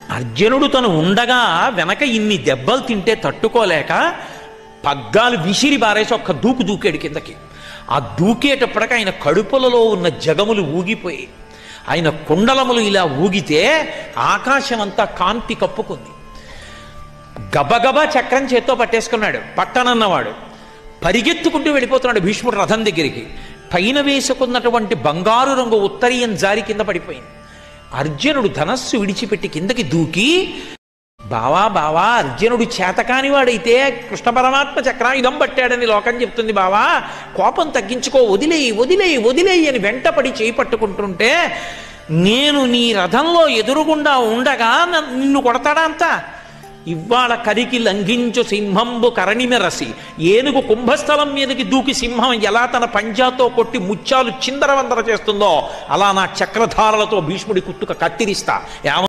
అర్జునుడు తను ఉండగా వెనక ఇన్ని దెబ్బలు తింటే తట్టుకోలేక పగ్గాలు విసిరి బారేసి ఒక్క దూకు దూకాడు కిందకి ఆ దూకేటప్పటికి ఆయన కడుపులలో ఉన్న జగములు ఊగిపోయి ఆయన కుండలములు ఇలా ఊగితే ఆకాశం అంతా కాంతి కప్పుకుంది గబగబా చక్రం చేత్తో పట్టేసుకున్నాడు పట్టనన్నవాడు పరిగెత్తుకుంటూ వెళ్ళిపోతున్నాడు భీష్ముడు రథం దగ్గరికి పైన వేసుకున్నటువంటి బంగారు రంగు ఉత్తరీయం జారి కింద పడిపోయింది అర్జునుడు ధనస్సు విడిచిపెట్టి కిందకి దూకి బావా బావా అర్జునుడు చేతకాని వాడైతే కృష్ణ పరమాత్మ చక్రాయుధం పట్టాడని లోకం చెప్తుంది బావా కోపం తగ్గించుకో వదిలేయి వదిలేయి వదిలేయి అని వెంటపడి చేయి పట్టుకుంటుంటే నేను నీ రథంలో ఎదురుగుండా ఉండగా నన్ను- నిన్ను కొడతాడా అంతా ఇవాళ కరికి లంఘించు సింహంబు కరణిమెరసి ఏనుగు కుంభస్థలం మీదకి దూకి సింహం ఎలా తన పంజాతో కొట్టి ముత్యాలు చిందరవందర చేస్తుందో అలా నా చక్రధారలతో భీష్ముడి కుత్తుక కత్తిరిస్తా ఏమ